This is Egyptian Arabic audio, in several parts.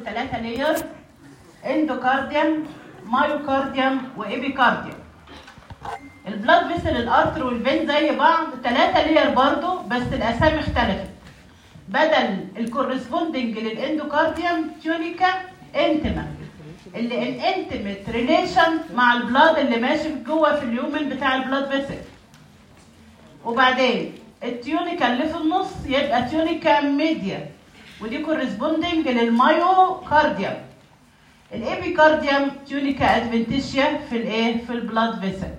ثلاثه لير اندوكارديوم مايوكارديوم وابيكارديوم البلاد فيسل الارتر والفين زي بعض ثلاثه لير برضو بس الاسامي اختلفت بدل الكورسبوندنج للاندوكارديوم تيونيكا انتما اللي الانتمت ريليشن مع البلاد اللي ماشي جوه في اليومن بتاع البلاد فيسل وبعدين التيونيكا اللي في النص يبقى تيونيكا ميديا ودي كورسبوندنج للمايوكارديوم الابيكارديوم تيونيكا ادفنتيشيا في الايه في البلاد فيسل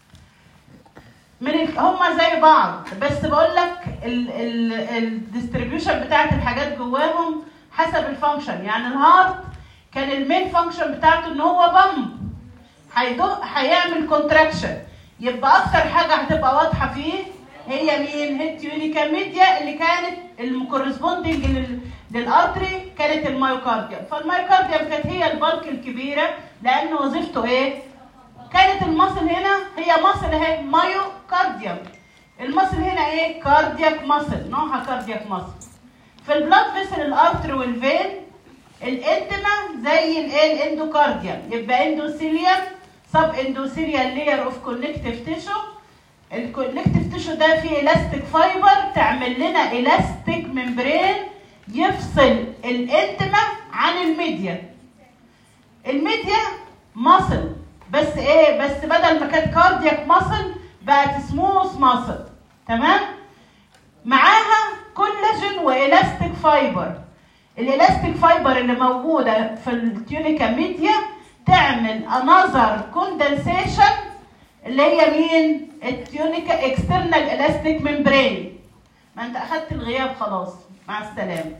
من ال... هما زي بعض بس بقول لك الديستريبيوشن بتاعت الحاجات جواهم حسب الفانكشن يعني الهارت كان المين فانكشن بتاعته ان هو بامب هيدق هيعمل كونتراكشن يبقى اكتر حاجه هتبقى واضحه فيه هي مين هي التيونيكا ميديا اللي كانت الكورسبوندنج للارتري كانت المايوكارديوم فالمايوكارديوم كانت هي البلك الكبيره لان وظيفته ايه كانت المصل هنا هي مصل اهي مايوكارديوم المصل هنا ايه كاردياك مصل نوعها كاردياك مصل في البلاد فيسل الارتري والفين الانتما زي الايه الاندوكارديوم يبقى اندوثيليوم سب اندوثيليال لير اوف كونكتيف تيشو الكونكتيف تيشو ده فيه الاستيك فايبر تعمل لنا الاستيك ممبرين يفصل الانتما عن الميديا الميديا ماسل بس ايه بس بدل ما كانت كاردياك ماسل بقت سموث ماسل تمام معاها كولاجين والاستيك فايبر الالاستيك فايبر اللي موجوده في التيونيكا ميديا تعمل انذر كوندنسيشن اللي هي مين التيونيكا اكسترنال الاستيك ممبرين ما انت اخدت الغياب خلاص مع السلامه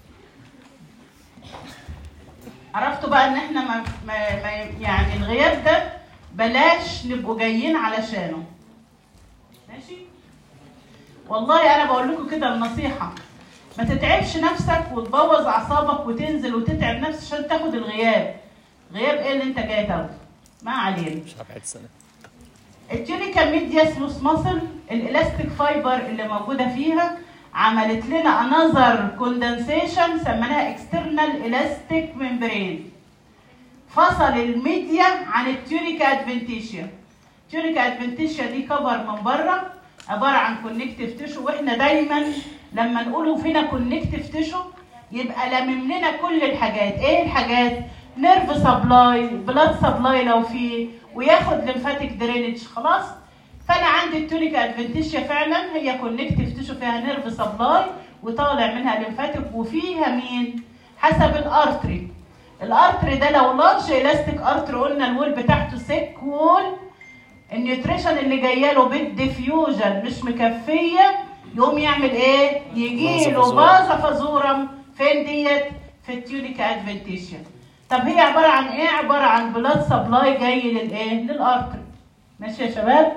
عرفتوا بقى ان احنا ما, ما, ما يعني الغياب ده بلاش نبقوا جايين علشانه ماشي والله انا بقول لكم كده النصيحه ما تتعبش نفسك وتبوظ اعصابك وتنزل وتتعب نفسك عشان تاخد الغياب غياب ايه اللي انت جاي تاخده ما علينا مش هبعد سنه التونيكا ميديا سلوس ماسل الالاستيك فايبر اللي موجوده فيها عملت لنا انذر كوندنسيشن سميناها اكسترنال الاستيك ممبرين فصل الميديا عن التونيكا ادفنتيشيا التونيكا ادفنتيشيا دي كفر من بره عباره عن كونكتيف تيشو واحنا دايما لما نقولوا فينا كونكتيف تيشو يبقى لامم لنا كل الحاجات ايه الحاجات نيرف سبلاي بلاد سبلاي لو في وياخد لمفاتيك درينج خلاص فانا عندي التونيكا ادفنتيشيا فعلا هي كونكتيف تيشو فيها نيرف سبلاي وطالع منها لمفاتيك وفيها مين حسب الارتري الارتري ده لو لارج الاستيك ارتري قلنا الوول بتاعته سيك وول النيوتريشن اللي جايه له بالديفيوجن مش مكفيه يقوم يعمل ايه يجي له بازا فازورم فين ديت في التونيكا ادفنتيشيا طب هي عباره عن ايه عباره عن بلاد سبلاي جاي للايه للارتري ماشي يا شباب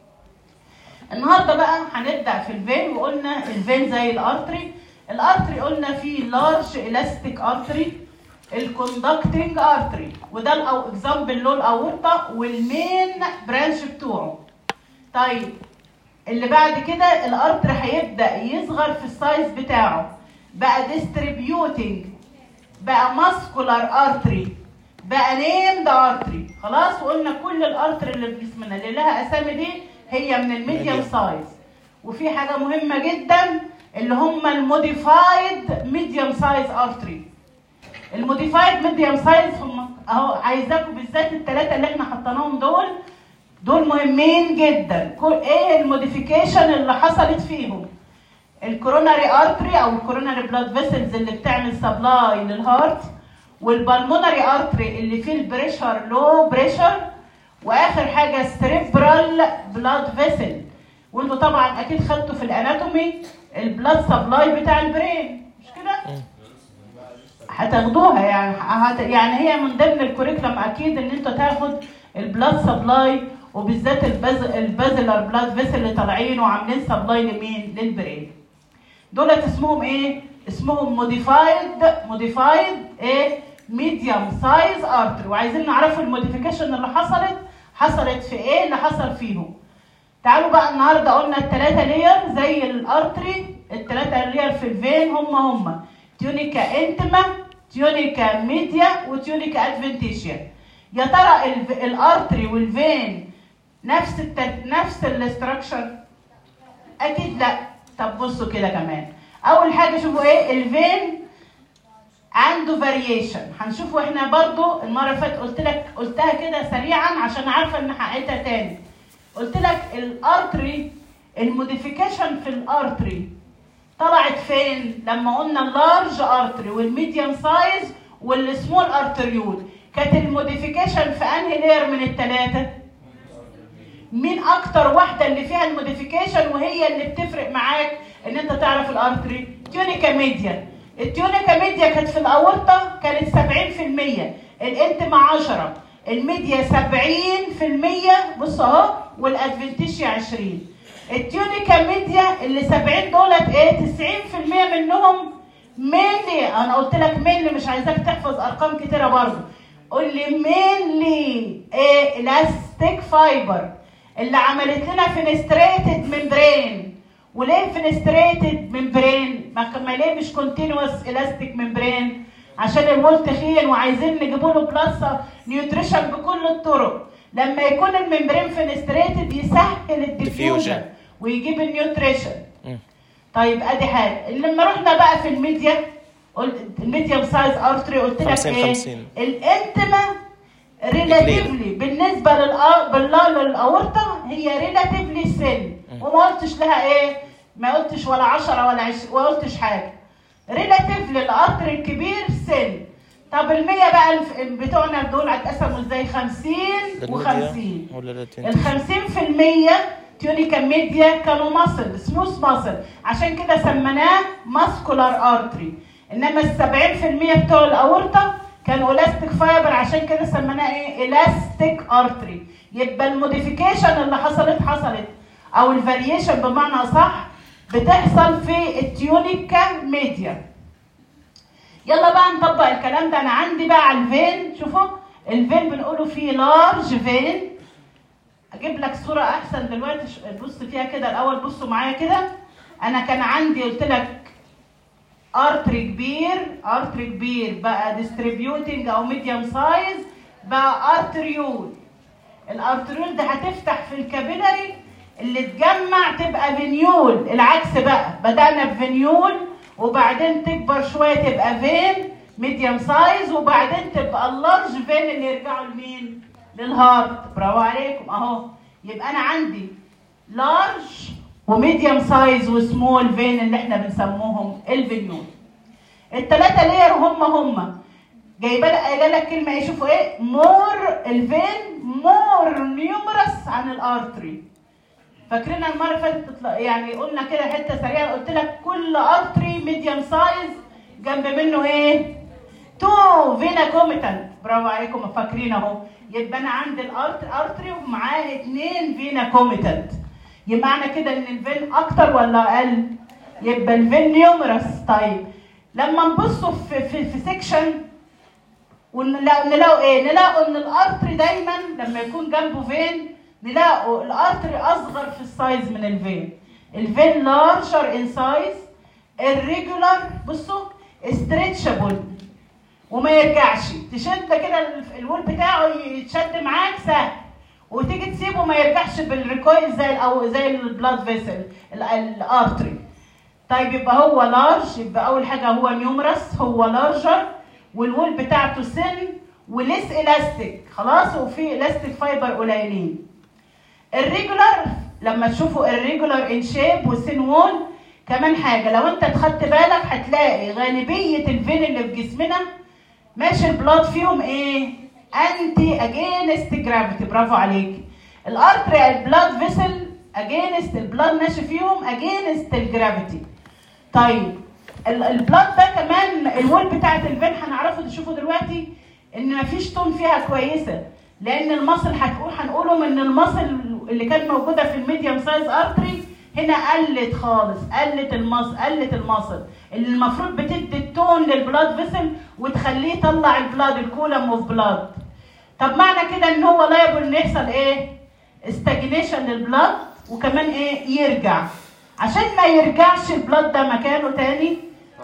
النهارده بقى هنبدا في الفين وقلنا الفين زي الارتري الارتري قلنا فيه لارج الاستيك ارتري الكوندكتنج ارتري وده الاو اكزامبل له الاورطه والمين برانش بتوعه طيب اللي بعد كده الارتري هيبدا يصغر في السايز بتاعه بقى ديستريبيوتنج بقى ماسكولار ارتري بقى نيمد ارتري خلاص وقلنا كل الارتري اللي في جسمنا اللي لها اسامي دي هي من الميديوم سايز وفي حاجه مهمه جدا اللي هم الموديفايد ميديوم سايز ارتري الموديفايد ميديوم سايز هم اهو عايزاكم بالذات الثلاثه اللي احنا حطيناهم دول دول مهمين جدا ايه الموديفيكيشن اللي حصلت فيهم الكوروناري ارتري او الكوروناري بلاد فيسلز اللي بتعمل سبلاي للهارت والبلمونري ارتري اللي فيه البريشر لو بريشر واخر حاجه ستريبرال بلاد فيسل وانتوا طبعا اكيد خدتوا في الاناتومي البلاد سبلاي بتاع البرين مش كده هتاخدوها يعني هت... يعني هي من ضمن الكوريكولم اكيد ان انتوا تاخد البلاد سبلاي وبالذات البز... البازلر بلاد فيسل اللي طالعين وعاملين سبلاي لمين للبرين دولت اسمهم ايه اسمهم موديفايد موديفايد ايه ميديوم سايز ارتري وعايزين نعرف الموديفيكيشن اللي حصلت حصلت في ايه اللي حصل فيهم تعالوا بقى النهارده قلنا الثلاثه لير زي الارتري الثلاثه لير في الفين هم هم تيونيكا انتما تيونيكا ميديا وتيونيكا ادفنتيشيا يا ترى الف- الارتري والفين نفس التر... نفس الاستراكشر اكيد لا طب بصوا كده كمان اول حاجه شوفوا ايه الفين عنده فاريشن هنشوفه احنا برضو المره اللي فاتت قلت لك قلتها كده سريعا عشان عارفه ان هعيدها تاني قلت لك الارتري الموديفيكيشن في الارتري طلعت فين لما قلنا اللارج ارتري والميديوم سايز والسمول ارتريول كانت الموديفيكيشن في انهي لير من الثلاثه مين اكتر واحده اللي فيها الموديفيكيشن وهي اللي بتفرق معاك ان انت تعرف الارتري تيونيكا ميديا التيونيكا ميديا كانت في الاورطه كانت 70% الانتما 10 الميديا 70% بص اهو والادفنتيشيا 20 التيونيكا ميديا اللي 70 دولت ايه 90% منهم مينلي انا قلت لك مينلي مش عايزاك تحفظ ارقام كتيره برضه قول لي مينلي ايه الاستيك فايبر اللي عملت لنا فينستريتد ممبرين وليه فينستريتد ممبرين ما ما ليه مش كونتينوس الاستيك ممبرين عشان الوول تخين وعايزين نجيبوا له بلس نيوتريشن بكل الطرق لما يكون الممبرين فينستريتد يسهل الديفيوجن Diffusion. ويجيب النيوتريشن مم. طيب ادي حاجه لما رحنا بقى في الميديا قلت الميديوم سايز ارتري قلت لك 50 ايه 50. الانتما ريلاتيفلي بالنسبه للأ- بالله للاورطه هي ريلاتيفلي سن وما قلتش لها ايه ما قلتش ولا 10 ولا 20 ولا قلتش حاجه ريلاتيفلي القطر الكبير سن طب ال 100 بقى الف- بتوعنا دول هتقسموا ازاي 50 و50 ولا لا ال 50% تيونيكا ميديا كانوا ماسل سموث ماسل عشان كده سميناه ماسكولار ارتري انما ال 70% بتوع الاورطه كانوا الاستيك فايبر عشان كده سميناه ايه الاستيك ارتري يبقى الموديفيكيشن اللي حصلت حصلت او الفاريشن بمعنى صح بتحصل في التيونيكا ميديا يلا بقى نطبق الكلام ده انا عندي بقى على الفين شوفوا الفين بنقوله فيه لارج فين اجيب لك صوره احسن دلوقتي ش- بص فيها كده الاول بصوا معايا كده انا كان عندي قلت لك ارتري كبير ارتري كبير بقى ديستريبيوتنج او ميديوم سايز بقى ارتريول الارتريول ده هتفتح في الكابيلاري اللي تجمع تبقى فينيول العكس بقى بدأنا بفينيول وبعدين تكبر شوية تبقى فين ميديوم سايز وبعدين تبقى اللارج فين اللي يرجعوا لمين للهارت برافو عليكم اهو يبقى انا عندي لارج وميديوم سايز وسمول فين اللي احنا بنسموهم الفينيول الثلاثه لير هم هم جايبه لك قايله لك كلمه ايه شوفوا ايه مور الفين مور نيومرس عن الارتري فاكرين المره اللي فاتت تطلع- يعني قلنا كده حته سريعه قلت لك كل ارتري ميديوم سايز جنب منه ايه تو فينا كوميتنت برافو عليكم فاكرين اهو يبقى انا عندي الارت ارتري ومعاه اثنين فينا كوميتنت يبقى معنى كده ان الفين اكتر ولا اقل يبقى الفين نيومرس طيب لما نبصوا في في, في سيكشن ونلاقوا نلاقوا ايه نلاقوا ان الارتري دايما لما يكون جنبه فين نلاقوا الارتري اصغر في السايز من الفين الفين لارجر ان سايز الريجولار بصوا ستريتشابل وما يرجعش تشد كده ال- الوول بتاعه يتشد معاك سهل وتيجي تسيبه ما يرجعش بالريكويل زي او زي البلاد فيسل الارتري طيب يبقى هو لارج يبقى اول حاجه هو نيومرس هو لارجر والوول بتاعته سن وليس الاستيك خلاص وفي الاستيك فايبر قليلين الريجولار لما تشوفوا الريجولار ان شيب والسن وول كمان حاجه لو انت خدت بالك هتلاقي غالبيه الفين اللي في جسمنا ماشي البلاد فيهم ايه انتي اجينست جرافيتي برافو عليك الارتري البلاد فيسل اجينست البلاد ماشي فيهم اجينست الجرافيتي طيب ال- البلاد ده كمان الوول بتاعت الفين هنعرفه تشوفوا دلوقتي ان مفيش تون فيها كويسه لان المصل هتقول هنقوله ان المصل اللي كانت موجوده في الميديوم سايز ارتري هنا قلت خالص قلت المصل قلت المصل اللي المفروض بتدي التون للبلاد فيسل وتخليه يطلع البلاد الكولم اوف بلاد طب معنى كده ان هو لايبل ان يحصل ايه استاجنيشن للبلاد وكمان ايه يرجع عشان ما يرجعش البلاد ده مكانه تاني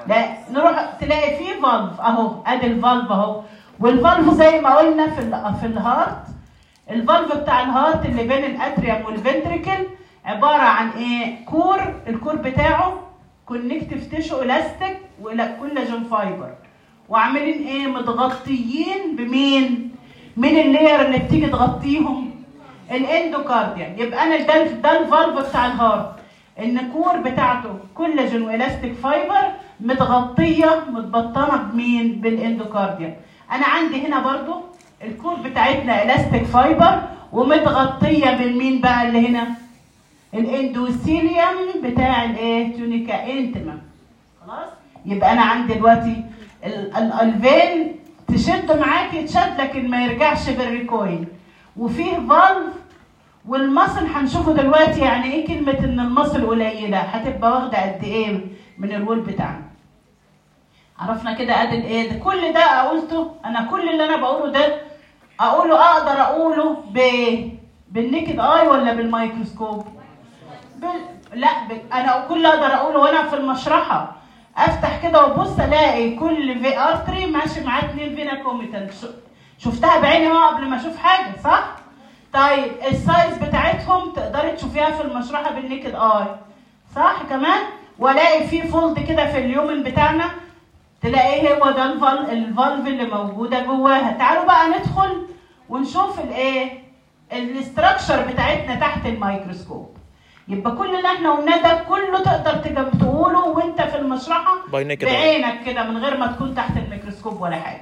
لا نروح تلاقي فيه فالف اهو ادي الفالف اهو والفالف زي ما قلنا في ال في الهارت الفالف بتاع الهارت اللي بين الاتريوم والفنتريكل عباره عن ايه كور الكور بتاعه كونكتيف تيشو الاستيك وكولاجين فايبر وعاملين ايه متغطيين بمين مين اللاير اللي بتيجي تغطيهم الاندوكارديا يبقى انا ده ده الفالف بتاع الهارت النكور بتاعته كولاجين والاستيك فايبر متغطيه متبطنه بمين بالاندوكارديا انا عندي هنا برضو الكور بتاعتنا الاستيك فايبر ومتغطيه بالمين بقى اللي هنا الاندوثيليوم بتاع الايه تونيكا انتما خلاص يبقى انا عندي دلوقتي ال- ال- الفين تشد معاك يتشد لكن ما يرجعش بالريكويل وفيه فالف والمصل هنشوفه دلوقتي يعني ايه كلمه ان المصل قليله هتبقى واخده قد ايه من الوول بتاعنا عرفنا كده ادي الايه ده كل ده قلته انا كل اللي انا بقوله ده اقوله اقدر اقوله ب بالنيكد اي ولا بالميكروسكوب بال... لا ب... انا كل اللي اقدر اقوله وانا في المشرحه افتح كده وابص الاقي كل في ارتري ماشي معاه اتنين فينا كوميتال شفتها بعيني اهو قبل ما اشوف حاجه صح طيب السايز بتاعتهم تقدري تشوفيها في المشرحه بالنيكد اي صح كمان والاقي في فولد كده في اليومن بتاعنا تلاقيه هو ده الفال الفالف اللي موجوده جواها تعالوا بقى ندخل ونشوف الايه الاستراكشر بتاعتنا تحت الميكروسكوب يبقى كل اللي احنا قلناه ده كله تقدر تجم- تقوله وانت في المشرحه By naked eye. بعينك كده من غير ما تكون تحت الميكروسكوب ولا حاجه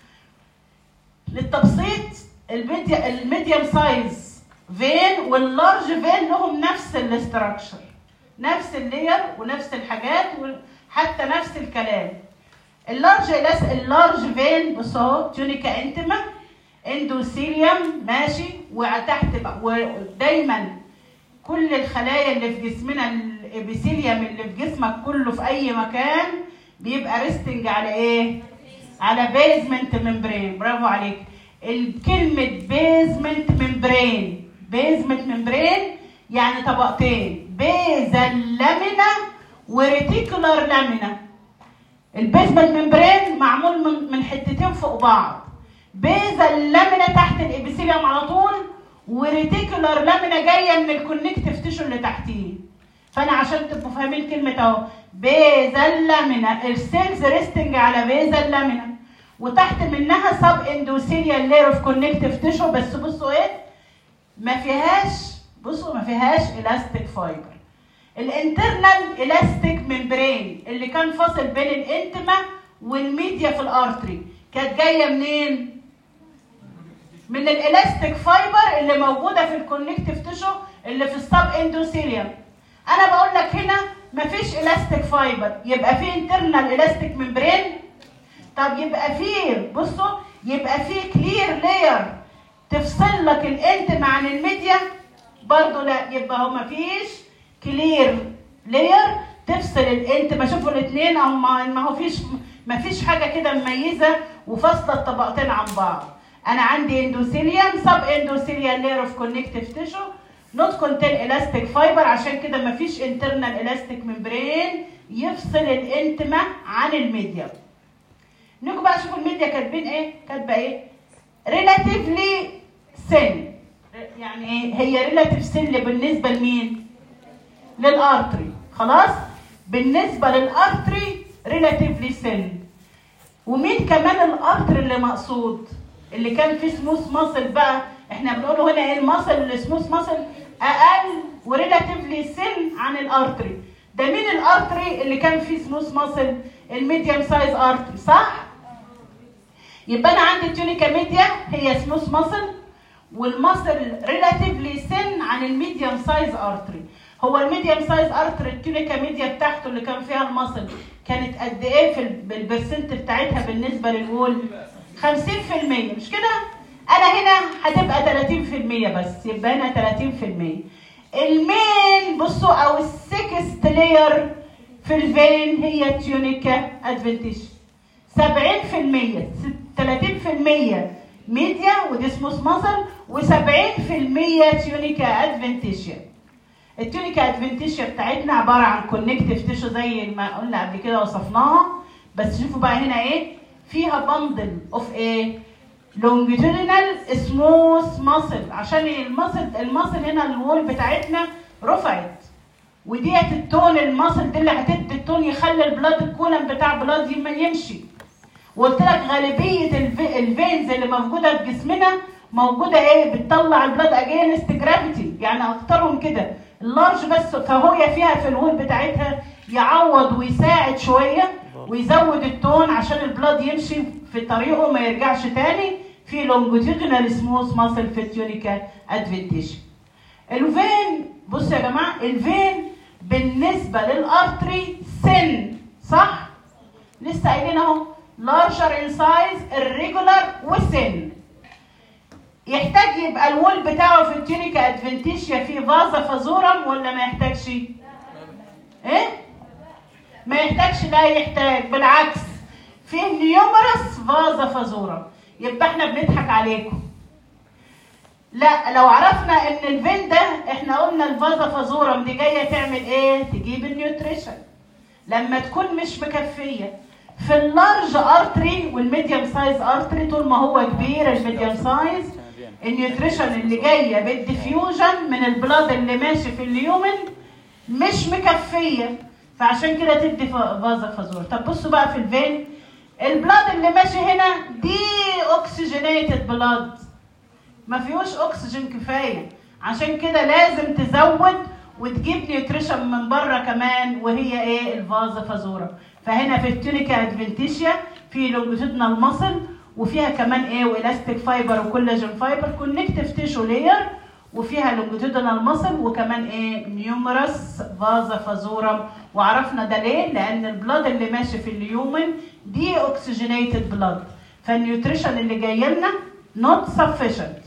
للتبسيط الميديا الميديوم سايز فين واللارج فين لهم نفس الاستراكشر نفس اللير ونفس الحاجات وحتى نفس الكلام اللارج الاس اللارج فين بص اهو تونيكا انتما اندوثيليوم ماشي وتحت بقى ودايما كل الخلايا اللي في جسمنا الابيثيليوم اللي في جسمك كله في اي مكان بيبقى ريستنج على ايه؟ على بيزمنت ممبرين برافو عليك الكلمة بيزمنت ممبرين بيزمنت ممبرين يعني طبقتين بيزل لامينا وريتيكولار لامينا البيزمنت ممبرين معمول من من حتتين فوق بعض بيزل لامينا تحت الابيثيليوم على طول وريتيكولار لامينا جايه من الكونكتيف تيشو اللي تحتيه فانا عشان تبقوا فاهمين كلمه اهو بيزل لامينا السيلز ريستنج على بيزل لامينا وتحت منها سب اندوثيليال لاير اوف كونكتيف تيشو بس بصوا ايه ما فيهاش بصوا ما فيهاش الاستيك فايبر الانترنال الاستيك ممبرين اللي كان فاصل بين الانتما والميديا في الارتري كانت جايه منين من الالاستيك فايبر اللي موجوده في الكونكتيف تيشو اللي في السب اندوثيليوم انا بقول لك هنا مفيش الاستيك فايبر يبقى في انترنال الاستيك ممبرين طب يبقى في بصوا يبقى في كلير لاير تفصل لك الانتم عن الميديا برضو لا يبقى هو مفيش كلير لاير تفصل الانت ما شوفوا الاثنين او ما ما هو فيش ما فيش حاجه كده مميزه وفاصله الطبقتين عن بعض انا عندي اندوثيليوم سب اندوثيليال لاير اوف كونكتيف تيشو نوت كونتين الاستيك فايبر عشان كده ما فيش انترنال الاستيك ممبرين يفصل الانتما عن الميديا نيجوا بقى شوفوا الميديا كاتبين ايه كاتبه ايه ريلاتيفلي سن يعني ايه هي ريلاتيف سن بالنسبه لمين للارتري خلاص بالنسبه للارتري ريلاتيفلي سن ومين كمان الارتري اللي مقصود اللي كان فيه سموث ماسل بقى احنا بنقوله هنا ايه الماسل السموث ماسل اقل وريلاتيفلي سن عن الارتري ده مين الارتري اللي كان فيه سموث ماسل الميديوم سايز ارتري صح يبقى انا عندي التونيكا ميديا هي سموث ماسل والماسل ريلاتيفلي سن عن الميديوم سايز ارتري هو الميديوم سايز ارتري التونيكا ميديا بتاعته اللي كان فيها الماسل كانت قد ايه في ال- البرسنت بتاعتها بالنسبه للوول 50% مش كده انا هنا هتبقى 30% بس يبقى هنا 30% المين بصوا او السكست لاير في الفين هي تيونيكا ادفنتيش 70% 30% ميديا ودي سموث ماسل و70% تيونيكا ادفنتيشيا التونيكا ادفنتيشيا بتاعتنا عباره عن كونكتيف تيشو زي ما قلنا قبل كده وصفناها بس شوفوا بقى هنا ايه فيها بندل اوف ايه لونجيتودينال سموث ماسل عشان الماسل الماسل هنا الوول بتاعتنا رفعت وديت التون الماسل دي اللي هتدي التون يخلي البلاد الكولم بتاع البلاد يمشي وقلت لك غالبيه الفينز اللي موجوده في جسمنا موجوده ايه بتطلع البلاد اجينست جرافيتي يعني اكترهم كده اللارج بس فهي فيها في الوول بتاعتها يعوض ويساعد شويه ويزود التون عشان البلاد يمشي في طريقه ما يرجعش تاني في لونجيتودينال سموث ماسل في التيونيكا ادفنتيشن الفين بصوا يا جماعه الفين بالنسبه للارتري سن صح لسه قايلين اهو لارجر ان سايز irregular وسن يحتاج يبقى الوول بتاعه في التونيكا ادفنتيشيا فيه فازا فازورم ولا ما يحتاجش؟ ايه؟ ما يحتاجش لا يحتاج بالعكس فيه نيومرس فازا فازورم يبقى احنا بنضحك عليكم لا لو عرفنا ان الفين ده احنا قلنا الفازا فازورم دي جايه تعمل ايه؟ تجيب النيوتريشن لما تكون مش مكفيه في اللارج ارتري والميديوم سايز ارتري طول ما هو كبير الميديوم سايز النيوتريشن اللي جايه بالديفيوجن من البلاد اللي ماشي في اليومن مش مكفيه فعشان كده تدي فازا فازور طب بصوا بقى في الفين البلاد اللي ماشي هنا دي اوكسجينيتد بلاد ما فيهوش اكسجين كفايه عشان كده لازم تزود وتجيب نيوتريشن من بره كمان وهي ايه الفازا فازورا فهنا في التونيكا ادفنتيشيا في لونجيتودنال ماسل وفيها كمان ايه والاستيك فايبر وكولاجين فايبر كونكتيف تيشو لاير وفيها لونجيتودنال ماسل وكمان ايه نيومرس فازا فازورم وعرفنا ده ليه لان البلاد اللي ماشي في اليومن دي اوكسجينيتد بلاد فالنيوتريشن اللي جاي لنا نوت سفيشنت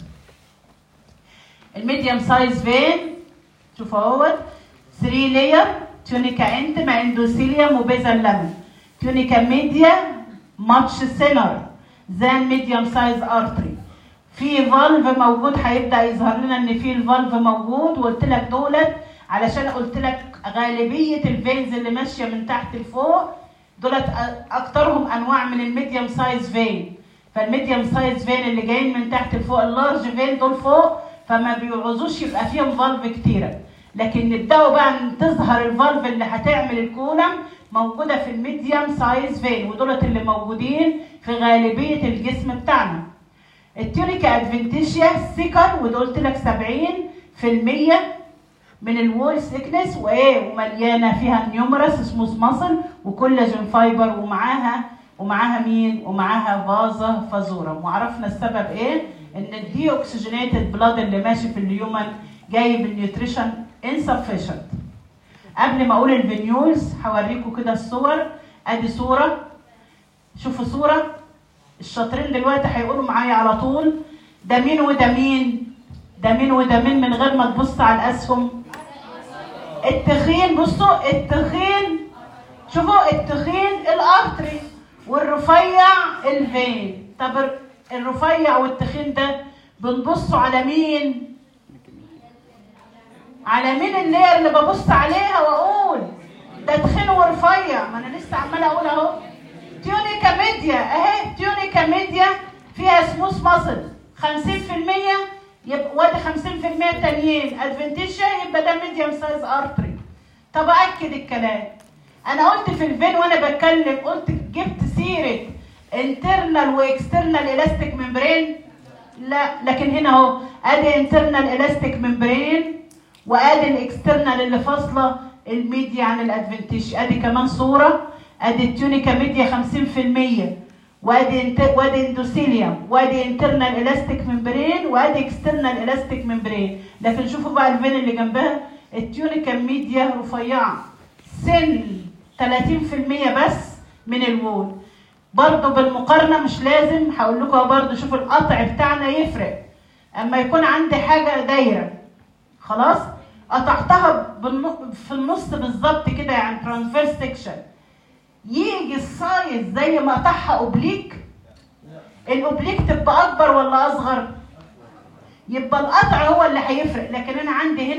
الميديوم سايز فين شوفوا اهوت 3 لاير تونيكا انتما اندوثيليوم وبيزل لمن تونيكا ميديا ماتش سينر ذان ميديوم سايز ارتري في فالف موجود هيبدا يظهر لنا ان في الفالف موجود وقلت لك دولت علشان قلت لك غالبيه الفينز اللي ماشيه من تحت لفوق دولت اكترهم انواع من الميديوم سايز فين فالميديوم سايز فين اللي جايين من تحت لفوق اللارج فين دول فوق فما بيعوزوش يبقى فيهم فالف كتيره لكن نبداوا بقى تظهر الفالف اللي هتعمل الكولم موجوده في الميديوم سايز فين ودولت اللي موجودين في غالبيه الجسم بتاعنا التونيكا ادفنتيشيا سيكر وده قلت لك 70% من الوول سيكنس وايه ومليانه فيها نيومرس سموث ماسل وكولاجين فايبر ومعاها ومعاها مين؟ ومعاها فازا فازورم وعرفنا السبب ايه؟ ان الدي اوكسجينيتد بلاد اللي ماشي في اليومن جاي بالنيوتريشن insufficient قبل ما اقول الفينيولز هوريكم كده الصور ادي صوره شوفوا صوره الشاطرين دلوقتي هيقولوا معايا على طول ده مين وده مين ده مين وده مين من غير ما تبص على الاسهم التخين بصوا التخين شوفوا التخين الارتري والرفيع الفين طب الرفيع والتخين ده بنبصوا على مين على مين اللير اللي ببص عليها واقول ده تخين ورفيع ما انا لسه عماله اقول اهو تيونيكا ميديا اهي تيونيكا ميديا فيها سموث ماسل 50% يبقى وادي 50% التانيين ادفنتيشيا يبقى ده ميديوم سايز ارتري طب اكد الكلام انا قلت في الفين وانا بتكلم قلت جبت سيره انترنال واكسترنال الاستيك ممبرين لا لكن هنا اهو ادي انترنال الاستيك ممبرين وادي الاكسترنال اللي فاصله الميديا عن الادفنتيش ادي كمان صوره ادي التونيكا ميديا 50% وادي انت وادي اندوثيليوم وادي انترنال الاستيك ممبرين وادي اكسترنال الاستيك ممبرين لكن شوفوا بقى الفين اللي جنبها التونيكا ميديا رفيعه سن 30% بس من الوول برضه بالمقارنه مش لازم هقول لكم برضه شوفوا القطع بتاعنا يفرق اما يكون عندي حاجه دايره خلاص قطعتها في النص بالظبط كده يعني ترانسفيرس سيكشن يجي السايز زي ما قطعها اوبليك الاوبليك تبقى اكبر ولا اصغر يبقى القطع هو اللي هيفرق لكن انا عندي هنا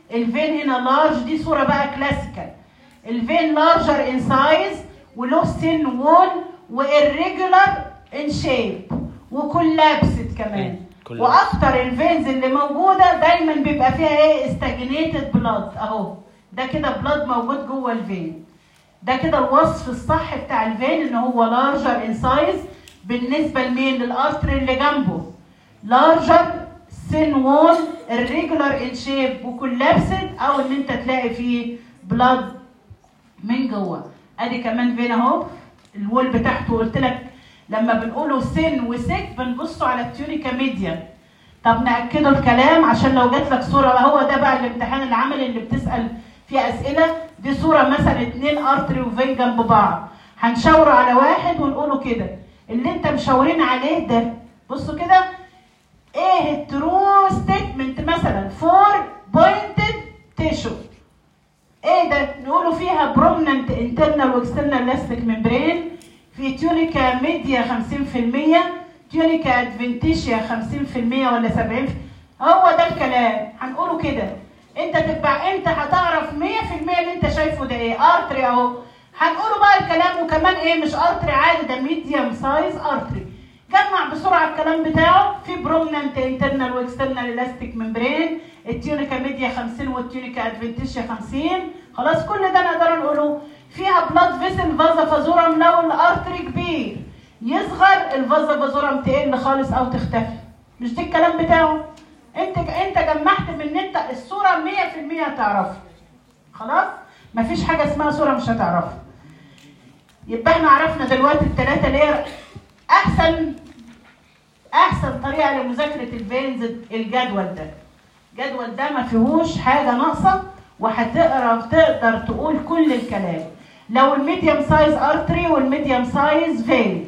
الفين هنا لارج دي صوره بقى كلاسيكال الفين لارجر ان سايز وله سن وول وإريجولار ان شيب وكولابسد كمان collapsed. واكتر الفينز اللي موجوده دايما بيبقى فيها ايه استاجنيتد بلاد اهو ده كده بلاد موجود جوه الفين ده كده الوصف الصح بتاع الفين ان هو لارجر ان سايز بالنسبه لمين للارتري اللي جنبه لارجر سين وول الريجولار ان شيب وكولابسد او ان انت تلاقي فيه بلاد من جوه ادي كمان فين اهو الوول بتاعته قلت لك لما بنقوله سن وسك بنبصوا على التيونيكا ميديا طب ناكدوا الكلام عشان لو جات لك صوره هو ده بقى الامتحان العملي اللي بتسال فيه اسئله دي صوره مثلا اتنين ارتري وفين جنب بعض هنشاور على واحد ونقوله كده اللي انت مشاورين عليه ده بصوا كده ايه الترو ستيتمنت مثلا فور بوينتد تيشو ايه ده نقوله فيها برومننت انترنال واكسترنال لاستيك ممبرين في تيونيكا ميديا 50% تيونيكا ادفنتيشيا 50% ولا 70% هو ده الكلام هنقوله كده انت تبقى انت هتعرف 100% اللي انت شايفه ده ايه ارتري اهو هنقوله بقى الكلام وكمان ايه مش ارتري عادي ده ميديوم سايز ارتري جمع بسرعه الكلام بتاعه في برومننت انترنال واكسترنال الاستيك ممبرين التيونيكا ميديا 50 والتيونيكا ادفنتيشيا 50 خلاص كل ده نقدر نقوله فيها بلاد فيسل فازا فازورم لو الارتري كبير يصغر الفازا فازورم تقل خالص او تختفي مش ده الكلام بتاعه انت انت جمعت من انت الصوره 100% هتعرفها خلاص مفيش حاجه اسمها صوره مش هتعرفها يبقى احنا عرفنا دلوقتي الثلاثه ليه احسن احسن طريقه لمذاكره الفينز الجدول ده الجدول ده ما فيهوش حاجه ناقصه وهتقرا تقدر تقول كل الكلام لو الميديوم سايز ارتري والميديوم سايز فين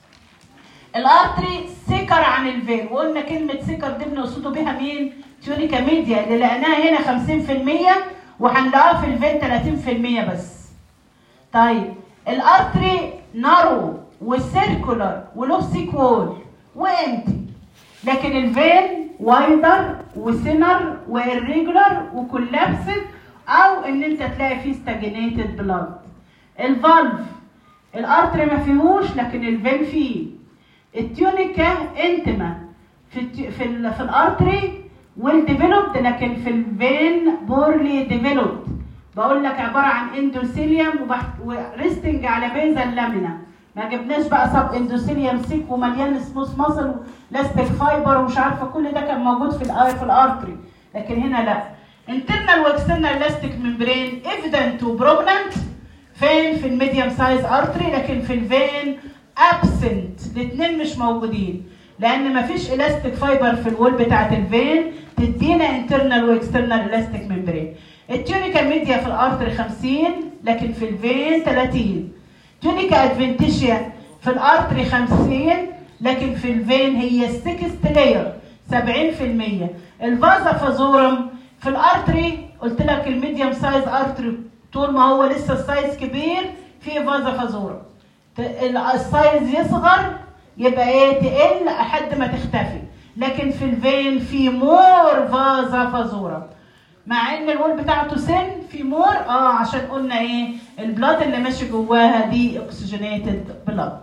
الارتري سكر عن الفين وقلنا كلمه سكر دي بنقصده بيها مين تيونيكا ميديا اللي لقيناها هنا 50% وهنلاقيها في الفين 30% بس طيب الارتري نارو وسيركولار وله سيك وول وامتي لكن الفين وايدر وسينر وإريجولار وكولابسد او ان انت تلاقي فيه ستاجنيتد بلاد الفالف الارتري ما فيهوش لكن الفين فيه التيونيكا انتما في التي... في, ال... في الارتري ويل ديفلوبد لكن في الفين بورلي ديفلوبد بقول لك عباره عن اندوثيليوم وبحت... وريستنج على بيزا اللامينا ما جبناش بقى سب اندوثيليوم سيك ومليان سموث ماسل لاستيك فايبر ومش عارفه كل ده كان موجود في الآي في الارتري لكن هنا لا internal واكسترنال لاستيك ممبرين evident وبرومننت فين في الميديوم سايز ارتري لكن في الفين absent الاثنين مش موجودين لان مفيش الاستيك فايبر في الوول بتاعت الفين تدينا internal واكسترنال الاستيك ممبرين التونيكا ميديا في الارتري 50 لكن في الفين 30 تونيكا ادفنتيشيا في الارتري 50 لكن في الفين هي السكست لاير 70% الفازا فازورم في الارتري قلت لك الميديوم سايز ارتري طول ما هو لسه السايز كبير في فازا فازورم السايز يصغر يبقى ايه تقل لحد ما تختفي لكن في الفين في مور فازا فازورم مع ان الوول بتاعته سن في مور اه عشان قلنا ايه البلاد اللي ماشي جواها دي اكسجينيتد بلاد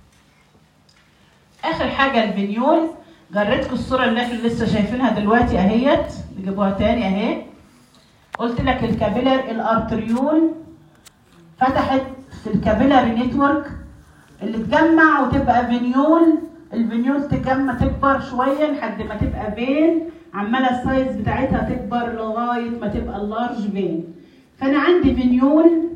اخر حاجه الفينيول جريتكم الصوره اللي احنا لسه شايفينها دلوقتي اهيت نجيبوها تاني اهي قلت لك الكابيلر الارتريول فتحت في الكابيلاري نتورك اللي تجمع وتبقى فينيول الفينيول تجمع تكبر شويه لحد ما تبقى فين عماله السايز بتاعتها تكبر لغايه ما تبقى اللارج فين فانا عندي فينيول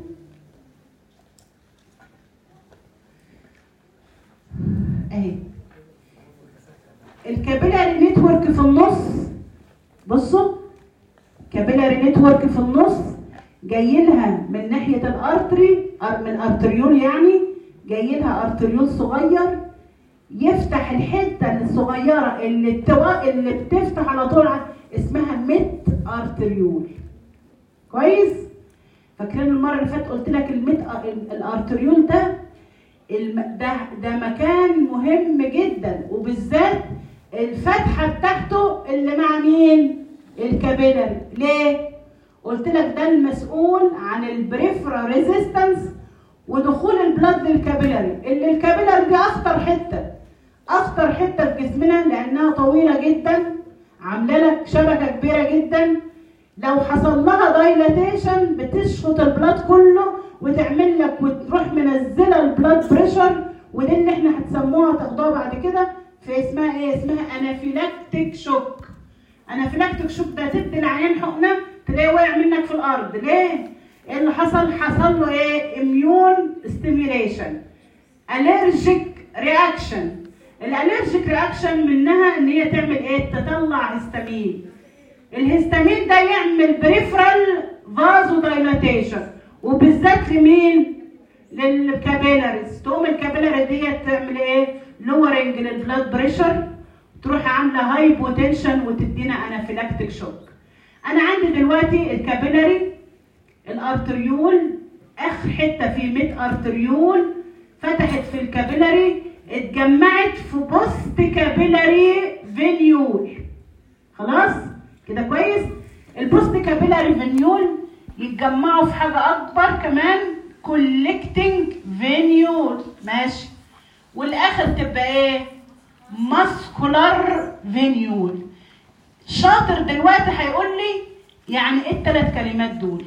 اهي الكابيلاري نتورك في النص بصوا كابيلاري نتورك في النص جاي لها من ناحيه الارتري من الارتريول يعني جاي لها ارتريول صغير يفتح الحته الصغيره اللي التوا... اللي بتفتح على طول اسمها ميت ارتريول كويس فاكرين المره اللي فاتت قلت لك الميت الارتريول ده الم... ده ده مكان مهم جدا وبالذات الفتحه بتاعته اللي مع مين الكابيلاري ليه قلت لك ده المسؤول عن البريفرا ريزيستنس ودخول البلاد للكابيلاري اللي الكابيلاري دي اخطر حته اخطر حته في جسمنا لانها طويله جدا عامله لك شبكه كبيره جدا لو حصل لها دايلاتيشن بتشفط البلاد كله وتعمل لك وتروح منزله البلاد بريشر ودي اللي احنا هتسموها تاخدوها بعد كده في اسمها ايه؟ اسمها انافيلاكتيك شوك. انافيلاكتيك شوك ده تدي العيان حقنه تلاقيه واقع منك في الارض، ليه؟ ايه اللي حصل؟ حصل له ايه؟ اميون ستيميوليشن. الرجيك رياكشن. الالرجيك رياكشن منها ان هي تعمل ايه؟ تطلع هستامين. الهستامين ده يعمل بريفرال فازو دايلاتيشن وبالذات لمين؟ للكابيلاريز تقوم الكابيلاري ديت تعمل ايه؟ لورنج للبلاد بريشر تروح عامله هايبوتنشن وتدينا انافيلاكتيك شوك. انا عندي دلوقتي الكابيلاري الارتريول اخر حته في ميت ارتريول فتحت في الكابيلاري اتجمعت في بوست كابيلاري فينيول خلاص كده كويس البوست كابيلاري فينيول يتجمعوا في حاجه اكبر كمان كولكتنج فينيول ماشي والاخر تبقى ايه ماسكولار فينيول شاطر دلوقتي هيقول لي يعني ايه الثلاث كلمات دول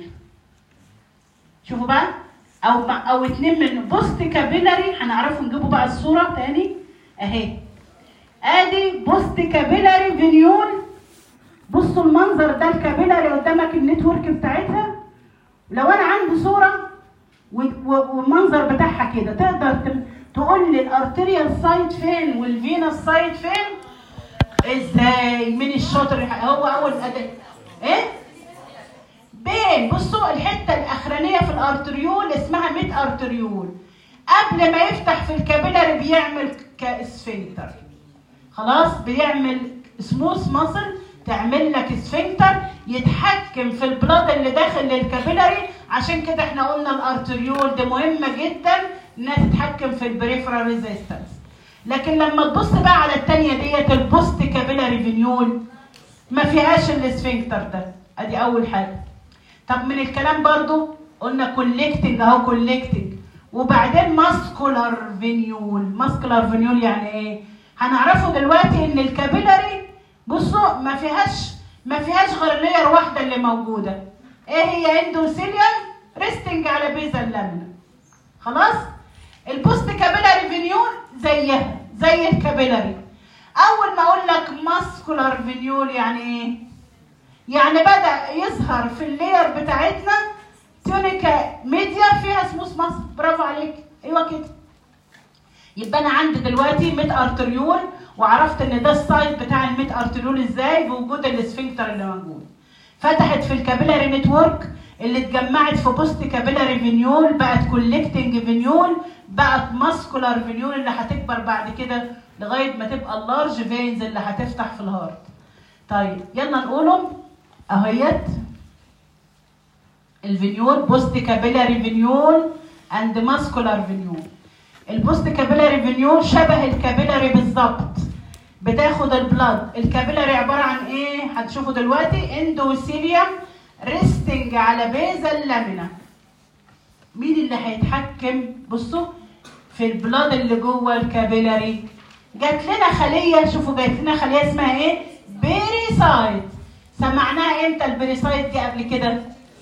شوفوا بقى او او اتنين من بوست كابيلاري هنعرفوا نجيبوا بقى الصوره تاني اهي ادي بوست كابيلاري فينيول بصوا المنظر ده الكابيلاري قدامك النتورك بتاعتها لو انا عندي صوره والمنظر بتاعها كده تقدر تقول لي الارتريال سايت فين والفينس سايت فين ازاي مين الشاطر هو اول اداء ايه بين بصوا الحته الاخرانيه في الارتريول اسمها ميت ارتريول قبل ما يفتح في الكابيلاري بيعمل كاسفنكتر خلاص بيعمل سموث ماسل تعمل لك سفنكتر يتحكم في البلاد اللي داخل للكابيلاري عشان كده احنا قلنا الارتريول دي مهمه جدا انها تتحكم في البريفرال ريزيستنس لكن لما تبص بقى على الثانيه ديت البوست كابيلاري فينيول ما فيهاش السفنكتر ده ادي اول حاجه طب من الكلام برضو قلنا كولكتنج اهو كولكتنج وبعدين ماسكولار فينيول ماسكولار فينيول يعني ايه هنعرفه دلوقتي ان الكابيلاري بصوا ما فيهاش ما فيهاش غير لير واحده اللي موجوده ايه هي اندوثيليوم ريستنج على بيزا اللامنا خلاص البوست كابيلاري فينيول زيها زي الكابيلاري اول ما اقول لك ماسكولار فينيول يعني ايه يعني بدا يظهر في اللير بتاعتنا تونيكا ميديا فيها سموث ماسل برافو عليك ايوه كده يبقى انا عندي دلوقتي ميت ارتريول وعرفت ان ده السايت بتاع الميت ارتريول ازاي بوجود السفنكتر اللي موجود فتحت في الكابيلاري نتورك اللي اتجمعت في بوست كابيلاري فينيول بقت كولكتنج فينيول بقت ماسكولار فينيول اللي هتكبر بعد كده لغايه ما تبقى اللارج فينز اللي هتفتح في الهارت طيب يلا نقولهم اهيت الفينيول بوست كابيلاري فينيول اند ماسكولار فينيول البوست كابيلاري فينيول شبه الكابيلاري بالظبط بتاخد البلاد الكابيلاري عباره عن ايه هتشوفوا دلوقتي اندوثيليوم ريستنج على بيزا اللامينا مين اللي هيتحكم بصوا في البلاد اللي جوه الكابيلاري جات لنا خليه شوفوا جات لنا خليه اسمها ايه بيريسايت سمعناها امتى البيريسايت دي قبل كده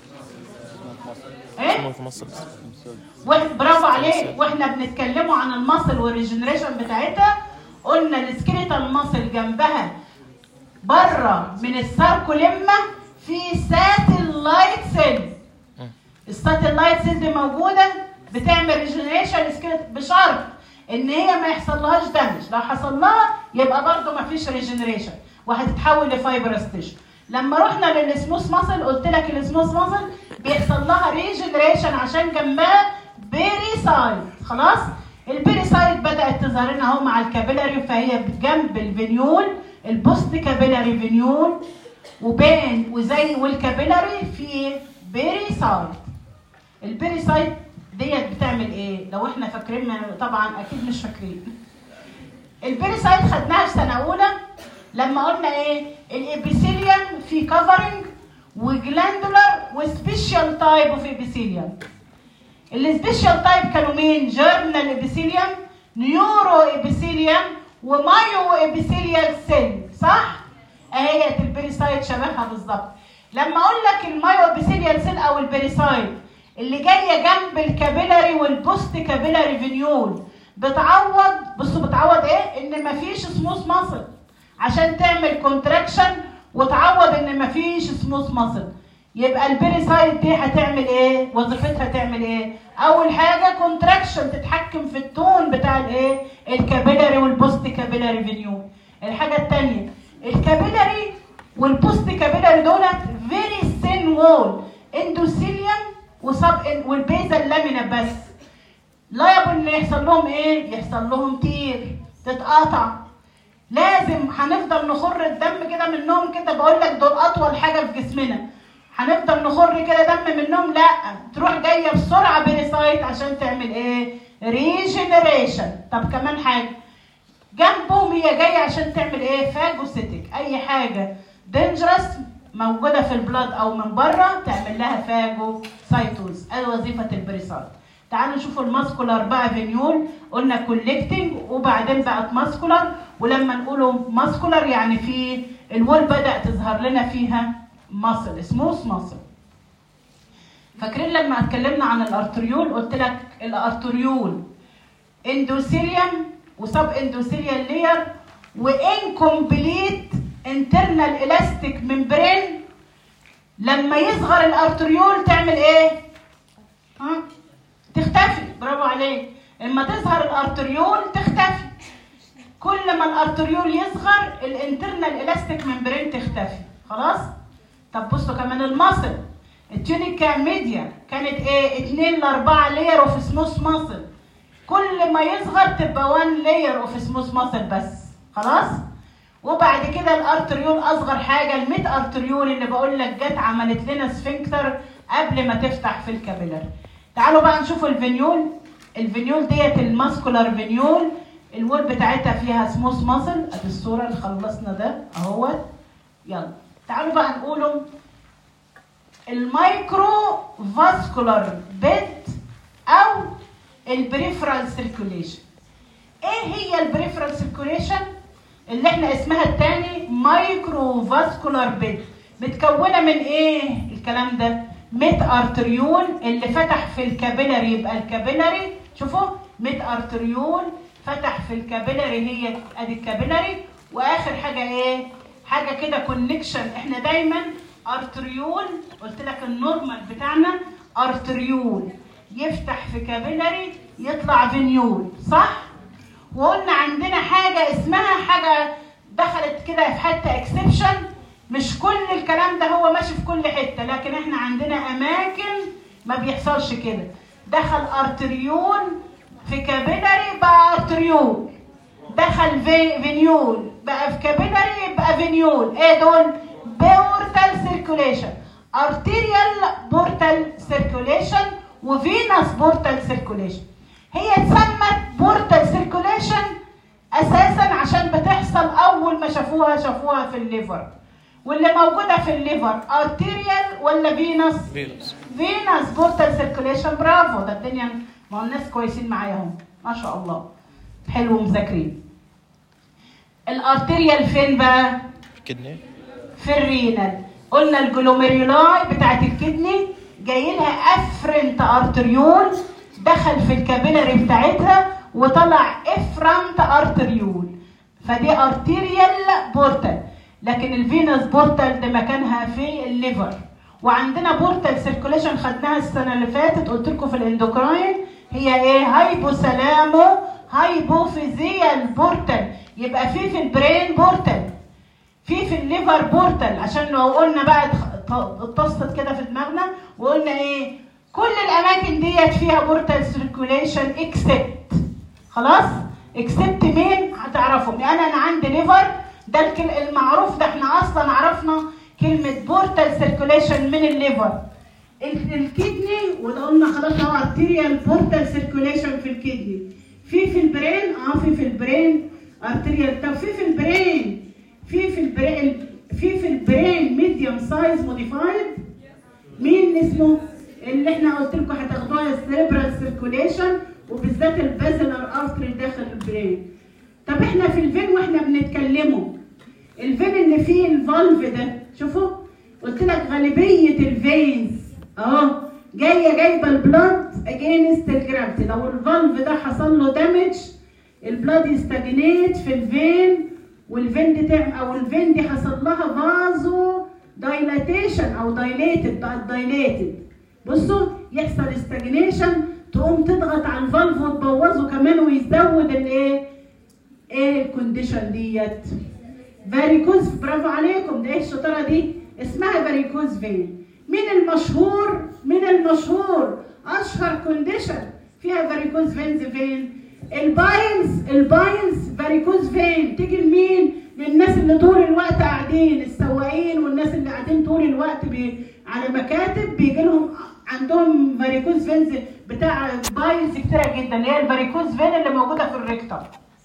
ايه برافو عليك واحنا بنتكلموا عن المصل والريجنريشن بتاعتها قلنا السكيليتال مصل جنبها بره من الساركوليما في ساتلايت سيل الساتلايت سيل دي موجوده بتعمل ريجنريشن بشرط ان هي ما يحصلهاش دامج لو حصل لها يبقى برده ما فيش ريجنريشن وهتتحول لفايبرس تيشو لما رحنا للسموث ماسل قلت لك السموث ماسل بيحصل لها ريجنريشن عشان جنبها بيريسايت خلاص البيريسايت بدات تظهر لنا اهو مع الكابيلاري فهي جنب الفينيول البوست كابيلاري فينيول وبين وزي والكابيلاري في بيريسايت البيريسايت ديت بتعمل ايه لو احنا فاكرين طبعا اكيد مش فاكرين البيريسايت خدناها في سنه اولى لما قلنا ايه الابيثيليوم في كفرنج وجلاندولار وسبيشال تايب اوف ابيثيليوم السبيشال تايب كانوا مين جيرمنال ابيثيليوم نيورو ابيثيليوم ومايو ابيثيليال سيل صح اهي البريسايد شبهها بالظبط لما اقول لك المايو ابيثيليال سيل او البريسايد اللي جايه جنب الكابيلاري والبوست كابيلاري فينيول بتعوض بصوا بتعوض ايه ان مفيش سموث ماسل عشان تعمل كونتراكشن وتعوض ان مفيش سموث ماسل يبقى البيريسايد دي هتعمل ايه وظيفتها تعمل ايه اول حاجه كونتراكشن تتحكم في التون بتاع الايه الكابيلاري والبوست كابيلاري فينيول الحاجه الثانيه الكابيلاري والبوست كابيلاري دولت فيري ثين وول اندوثيليوم وسب والبيزا لامينا بس لايبل ان يحصل لهم ايه يحصل لهم تير تتقطع لازم هنفضل نخر الدم كده منهم كده بقول لك دول اطول حاجه في جسمنا هنفضل نخر كده دم منهم لا تروح جايه بسرعه بيريسايت عشان تعمل ايه ريجنريشن طب كمان حاجه جنبهم هي جايه عشان تعمل ايه فاجوسيتك اي حاجه دينجرس موجوده في البلاد او من بره تعمل لها فاجوسايتوز ادي وظيفه البريسايت تعالوا نشوفوا الماسكولار بقى فينيول قلنا كولكتنج وبعدين بقت ماسكولار ولما نقوله ماسكولار يعني في الوول بدا تظهر لنا فيها ماسل سموث ماسل فاكرين لما اتكلمنا عن الارتريول قلت لك الارتريول اندوثيليوم وسب اندوثيليال لير وانكمبليت انترنال الاستيك ممبرين لما يصغر الارتريول تعمل ايه؟ ها؟ تختفي برافو عليك اما تظهر الارتريول تختفي كل ما الارتريول يصغر الانترنال الاستيك ممبرين تختفي خلاص طب بصوا كمان المصل التونيكا ميديا كانت ايه 2 ل 4 لير اوف سموث ماسل كل ما يصغر تبقى 1 لير اوف سموث ماسل بس خلاص وبعد كده الارتريول اصغر حاجه الميت ارتريول اللي بقول لك جت عملت لنا سفنكتر قبل ما تفتح في الكابيلر تعالوا بقى نشوف الفينيول الفينيول ديت الماسكولار فينيول الوول بتاعتها فيها سموث ماسل ادي الصوره اللي خلصنا ده اهوت يلا تعالوا بقى نقولوا المايكرو فاسكولار بيد او البريفرال سيركوليشن ايه هي البريفرال سيركوليشن اللي احنا اسمها الثاني مايكرو فاسكولار بيد متكونه من ايه الكلام ده ميت ارتريول اللي فتح في الكابيلاري يبقى الكابيلاري شوفوا ميت ارتريول فتح في الكابيلاري هي ادي الكابيلاري واخر حاجه ايه حاجه كده كونكشن احنا دايما ارتريول قلت لك النورمال بتاعنا ارتريول يفتح في كابيلاري يطلع فينيول صح وقلنا عندنا حاجه اسمها حاجه دخلت كده في حته اكسبشن مش كل الكلام ده هو ماشي في كل حته لكن احنا عندنا اماكن ما بيحصلش كده دخل ارتريول في كابيلاري بقى ارتريول دخل في فينيول بقى في كابيلاري بقى فينيول ايه دول بورتال سيركوليشن ارتيريال بورتال سيركوليشن وفينس بورتال سيركوليشن هي اتسمت بورتال سيركوليشن اساسا عشان بتحصل اول ما شافوها شافوها في الليفر واللي موجوده في الليفر ارتيريال ولا فينس فيروس فينس بورتال سيركوليشن برافو ده الدنيا ما هو الناس كويسين معايا اهو ما شاء الله حلو مذاكرين الارتيريال فين بقى كدني في الرينال قلنا الجلوميرولاي بتاعت الكدني جاي لها افرنت ارتريول دخل في الكابيلاري بتاعتها وطلع افرنت ارتريول فدي ارتيريال بورتال لكن الفينس بورتال ده مكانها في الليفر وعندنا بورتال سيركوليشن خدناها السنه اللي فاتت قلت لكم في الاندوكراين هي ايه هايبوثالامو هايبوفيزيال بورتال يبقى في في البرين بورتال في في الليفر بورتال عشان لو قلنا بقى اتخ- اتطست كده في دماغنا وقلنا ايه كل الاماكن ديت فيها بورتال سيركوليشن اكسبت خلاص اكسبت مين هتعرفهم يعني انا عندي ليفر ده الكل- المعروف ده احنا اصلا عرفنا كلمه بورتال سيركوليشن من الليفر ال- الكدني وده قلنا خلاص هو ارتيريال بورتال سيركوليشن في الكدني في في البرين اه في في البرين ارتيريال طب في في البرين في في البرين في في البرين ميديوم سايز موديفايد فين اسمه اللي احنا قلت لكم هتاخدوها السيربرال سيركوليشن وبالذات البازلر ارتري داخل البرين طب احنا في الفين واحنا بنتكلموا الفين اللي فيه الفالف ده شوفوا قلت لك غالبيه الفينز اهو جايه جايبه البلاد اجينست الجرافيتي لو الفالف ده حصل له دامج البلاد يستجنيت في الفين والفين دي تعمل او الفين دي حصل لها فازو دايلاتيشن او دايليتد بقت دايليتد بصوا يحصل استجنيشن تقوم تضغط على الفالف وتبوظه كمان ويزود الايه ايه الكونديشن ديت فاريكوز برافو عليكم ده ايه الشطاره دي اسمها فاريكوز فين مين المشهور مين المشهور اشهر كونديشن فيها فاريكوز فينز فين البايلز البايلز فاريكوز فين تيجي لمين للناس اللي طول الوقت قاعدين السواقين والناس اللي قاعدين طول الوقت بي على مكاتب بيجي لهم عندهم فاريكوز فينز بتاع بايلز كتيره جدا اللي هي الفاريكوز فين اللي موجوده في الريكتم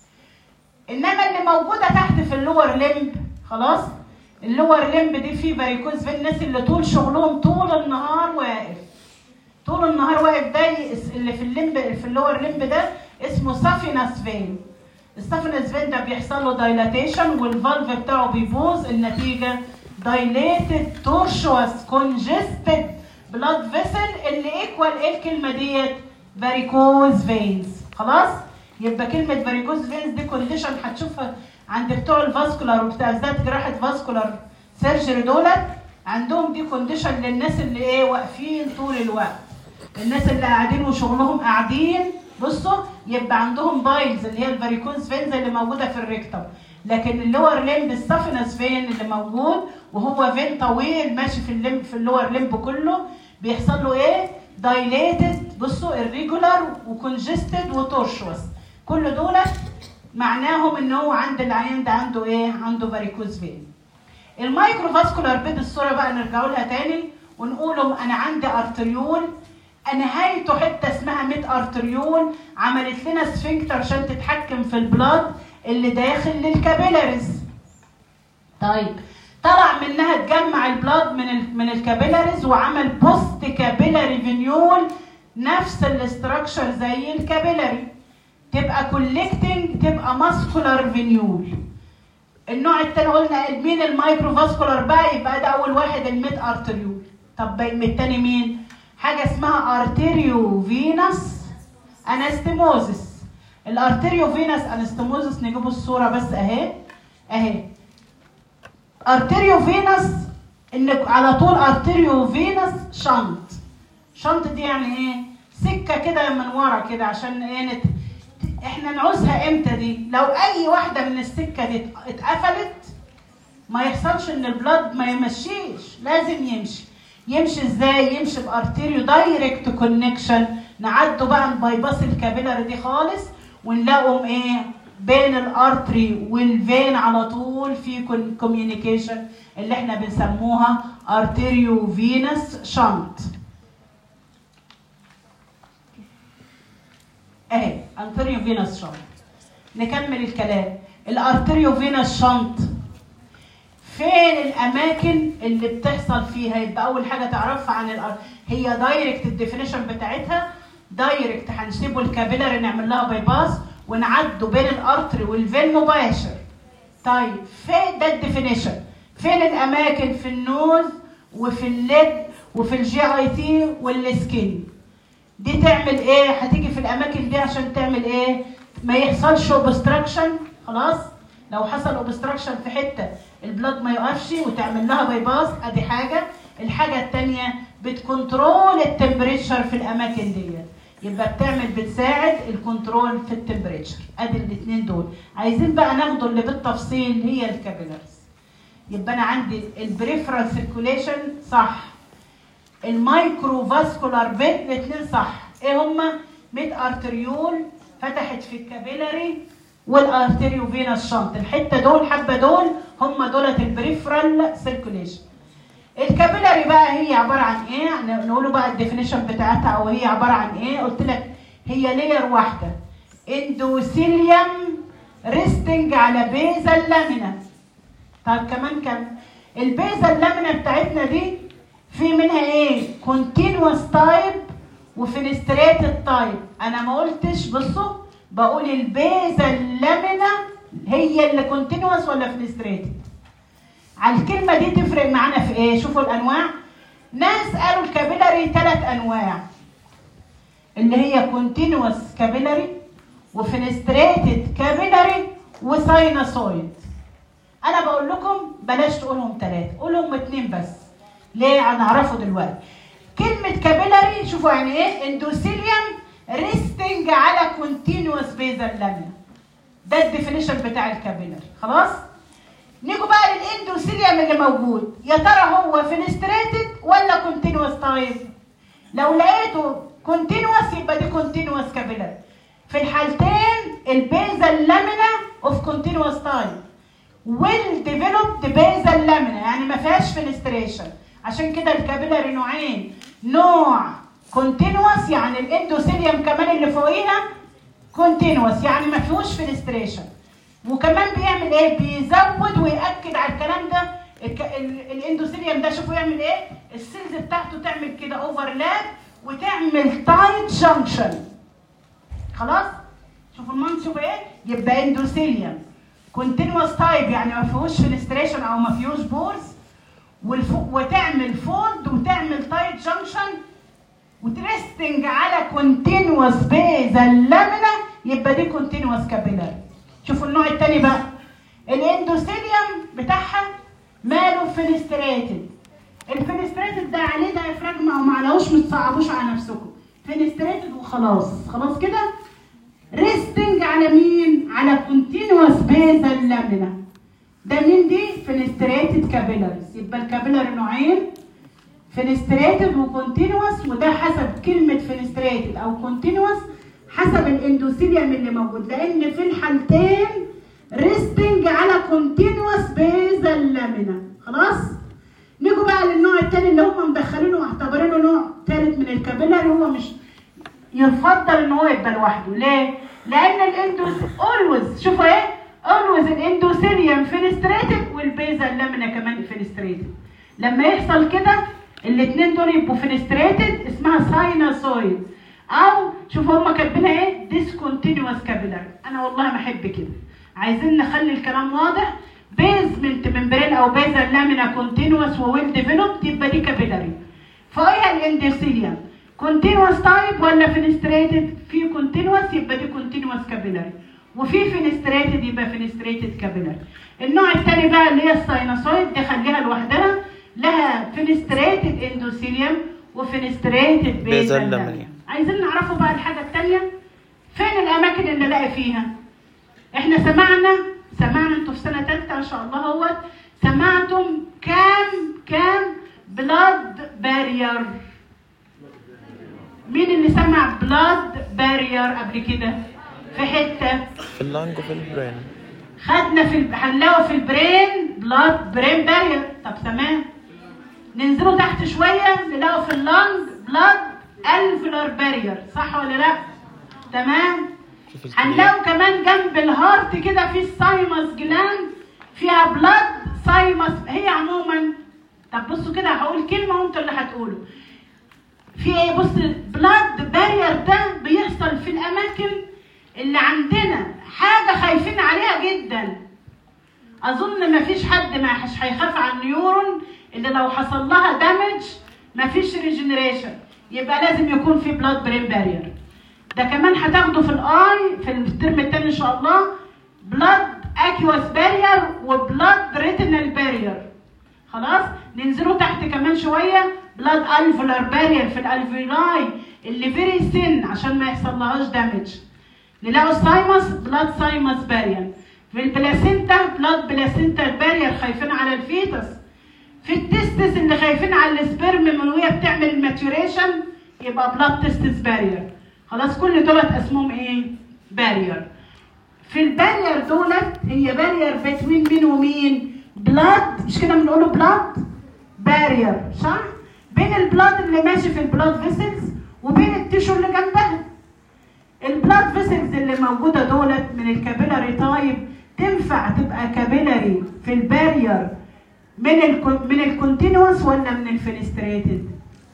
انما اللي موجوده تحت في اللور لمب خلاص اللور لمب دي فيه فاريكوز فين الناس اللي طول شغلهم طول النهار واقف طول النهار واقف ده اللي في اللمب في اللور لمب ده اسمه سافيناس فين السافيناس فين ده بيحصل له دايلاتيشن والفالف بتاعه بيبوظ النتيجه دايليتد تورشوس كونجستد بلاد فيسل اللي ايكوال ايه الكلمه ديت فاريكوز فينز خلاص يبقى كلمه فاريكوز فينز دي كونديشن هتشوفها عند بتوع الفاسكولار وبتاع ذات جراحه فاسكولار سيرجري دولت عندهم دي كونديشن للناس اللي ايه واقفين طول الوقت الناس اللي قاعدين وشغلهم قاعدين بصوا يبقى عندهم بايلز اللي هي الفاريكوز فينز اللي موجوده في الريكتم لكن اللور لمب السافينس فين اللي موجود وهو فين طويل ماشي في اللمب في اللور لمب كله بيحصل له ايه دايليتد بصوا irregular وكونجستد وتورشوس كل دول معناهم ان هو عند العيان ده عنده ايه عنده فاريكوز فين المايكرو فاسكولار بيد الصوره بقى نرجعوا لها تاني ونقولهم انا عندي ارتريول نهايته حته اسمها ميد ارتريول عملت لنا سفنكتر عشان تتحكم في البلاد اللي داخل للكابيلاريز طيب طلع منها تجمع البلاد من ال من الكابيلاريز وعمل بوست كابيلاري فينيول نفس الاستراكشر زي الكابيلاري تبقى كولكتنج تبقى ماسكولار فينيول النوع التاني قلنا مين المايكرو فاسكولار بقى يبقى ده اول واحد الميد ارتريول طب التاني مين حاجه اسمها ارتيريو فينس انستموزس الارتيريو فينس انستموزس نجيبوا الصوره بس اهي اهي ارتيريو فينس انك على طول ارتيريو فينس شنط شنط دي يعني ايه سكه كده من ورا كده عشان ايه نت... احنا نعوزها امتى دي لو اي واحده من السكه دي اتقفلت ما يحصلش ان البلاد ما يمشيش لازم يمشي يمشي ازاي يمشي بارتيريو دايركت كونكشن نعدوا بقى البايباس الكابيلاري دي خالص ونلاقوا ايه بين الارتري والفين على طول في كوميونيكيشن اللي احنا بنسموها ارتيريو فينس شنط اهي ارتيريو فينس شنط نكمل الكلام الارتيريو فينس شنط فين الاماكن اللي بتحصل فيها يبقى اول حاجه تعرفها عن الارض هي دايركت الديفينيشن بتاعتها دايركت هنسيبه الكابيلاري نعمل لها باي باس ونعدوا بين الارتري والفين مباشر طيب فين ده الديفينيشن فين الاماكن في النوز وفي الليد وفي الجي اي تي والسكين دي تعمل ايه هتيجي في الاماكن دي عشان تعمل ايه ما يحصلش اوبستراكشن خلاص لو حصل اوبستراكشن في حته البلاد ما يقفش وتعمل لها باي باس ادي حاجه الحاجه الثانيه بتكنترول التمبريتشر في الاماكن دي يبقى بتعمل بتساعد الكنترول في التمبريتشر ادي الاثنين دول عايزين بقى ناخده اللي بالتفصيل هي الكابيلارز يبقى انا عندي البريفرال سيركوليشن صح المايكرو فاسكولار بيت الاثنين صح ايه هما ميد ارتريول فتحت في الكابيلاري والارتريو فينس شنط الحته دول حبه دول هم دولت البريفرال سيركوليشن الكابيلاري بقى هي عباره عن ايه نقوله بقى الديفينيشن بتاعتها او هي عباره عن ايه قلت لك هي لير واحده اندوثيليوم ريستنج على بيزا اللامينا طب كمان كم البيزا اللامينا بتاعتنا دي في منها ايه كونتينوس تايب وفينستريتد تايب انا ما قلتش بصوا بقول البيزا اللامنه هي اللي كونتينوس ولا فينستريتد على الكلمه دي تفرق معانا في ايه شوفوا الانواع ناس قالوا الكابيلاري ثلاث انواع اللي هي كونتينوس كابيلاري وفينستريتد كابيلاري وسايناسويد انا بقول لكم بلاش تقولهم ثلاثه قولهم اتنين بس ليه هنعرفه دلوقتي كلمه كابيلاري شوفوا يعني ايه اندوثيليوم ريستنج على كونتينوس بيزل لامنا ده الديفينيشن بتاع الكابيلاري خلاص نيجوا بقى للاندوثيليوم اللي موجود يا ترى هو فينستريتد ولا كونتينوس تايب لو لقيته كونتينوس يبقى دي كونتينوس كابيلاري في الحالتين البيزل لامنا اوف كونتينوس تايب ويل ديفلوبد بيزل لامنا يعني ما فيهاش فينستريشن عشان كده الكابيلاري نوعين نوع كونتينوس يعني الاندوثيليوم كمان اللي فوقيها كونتينوس يعني ما فيهوش فينستريشن وكمان بيعمل ايه بيزود ويأكد على الكلام ده الك- ال- الاندوثيليوم ده شوفوا يعمل ايه السيلز بتاعته تعمل كده اوفرلاب وتعمل تايت جانكشن خلاص شوفوا المنظر شوفوا ايه يبقى اندوثيليوم كونتينوس تايب يعني ما فيهوش فينستريشن او ما فيهوش بورز والفو... وتعمل فولد وتعمل تايت جانكشن وتريستنج على كونتينوس بيزل لامنا يبقى دي كونتينوس كابيلاري شوفوا النوع الثاني بقى الاندوثيليوم بتاعها ماله فينستريتد الفينستريتد ده عليه دايفراجما او معلهوش ما تصعبوش على نفسكم فينستريتد وخلاص خلاص كده ريستنج على مين على كونتينوس بيزل لامنا ده مين دي فينستريتد كابيلاريز يبقى الكابيلاري نوعين فينستريتد وكونتينوس وده حسب كلمه فينستريتد او كونتينوس حسب الاندوثيليوم اللي موجود لان في الحالتين ريستنج على كونتينوس بيزل لامنا خلاص نيجوا بقى للنوع الثاني اللي هم مدخلينه واعتبرينه نوع ثالث من الكابيلاري هو مش يفضل ان هو يبقى لوحده ليه؟ لان الاندوس اولويز شوفوا ايه؟ اولويز الاندوثيليوم فينستريتد والبيزل لامنا كمان فينستريتد لما يحصل كده الاثنين دول يبقوا فينستريتد اسمها سايناسويد او شوفوا هم كاتبينها ايه؟ ديسكونتينوس كابيلاري انا والله ما احب كده عايزين نخلي الكلام واضح بيزمنت ممبرين او بيزل لامنا كونتينوس وويل ديفلوبد يبقى دي كابيلاري فهي الاندوثيليوم كونتينوس تايب ولا فينستريتد في كونتينوس يبقى دي كونتينوس كابيلاري وفي فينستريتد يبقى فينستريتد كابيلاري النوع الثاني بقى اللي هي الساينوسويد دي خليها لوحدها لها فينستريتد اندوثيليوم وفينستريتد بيزل بيزل لامنا. لامنا عايزين نعرفوا بقى الحاجه الثانيه فين الاماكن اللي نلاقي فيها احنا سمعنا سمعنا انتوا في سنه ثالثه ما شاء الله اهوت سمعتم كام كام بلاد بارير مين اللي سمع بلاد بارير قبل كده في حته في اللانج وفي البرين خدنا في ال- هنلاقوا في البرين بلاد برين بارير طب تمام ننزلوا تحت شويه نلاقوا في اللنج بلاد الفلر بارير صح ولا لا تمام شوف الكلية. هنلاقوا كمان جنب الهارت كده في السايمس جلاند فيها بلاد سايمس هي عموما طب بصوا كده هقول كلمه وانتوا اللي هتقولوا في ايه بص بلاد بارير ده بيحصل في الاماكن اللي عندنا حاجه خايفين عليها جدا اظن ما فيش حد ما مش هيخاف على النيورون اللي لو حصل لها دامج ما فيش ريجنريشن يبقى لازم يكون في بلاد برين بارير ده كمان هتاخده في الاي في الترم الثاني ان شاء الله بلاد اكيوس بارير وبلاد ريتينال بارير خلاص ننزلوا تحت كمان شويه بلاد الفولار بارير في الالفيلاي اللي فيري سن عشان ما يحصل لهاش دامج نلاقوا السايمس بلاد سايمس بارير في البلاسينتا بلاد بلاسينتا بارير خايفين على الفيتس في التستس اللي خايفين على السبرم من وهي بتعمل ماتوريشن يبقى بلاد تستس بارير خلاص كل دولت اسمهم ايه بارير في البارير دولت هي بارير بين مين ومين بلاد مش كده بنقوله بلاد بارير صح بين البلاد اللي ماشي في البلاد فيسلز وبين التيشو اللي جنبها البلاد فيسلز اللي موجوده دولت من الكابيلاري تايب تنفع تبقى كابيلاري في البارير من ال من الكونتينوس ولا من الفينستريتد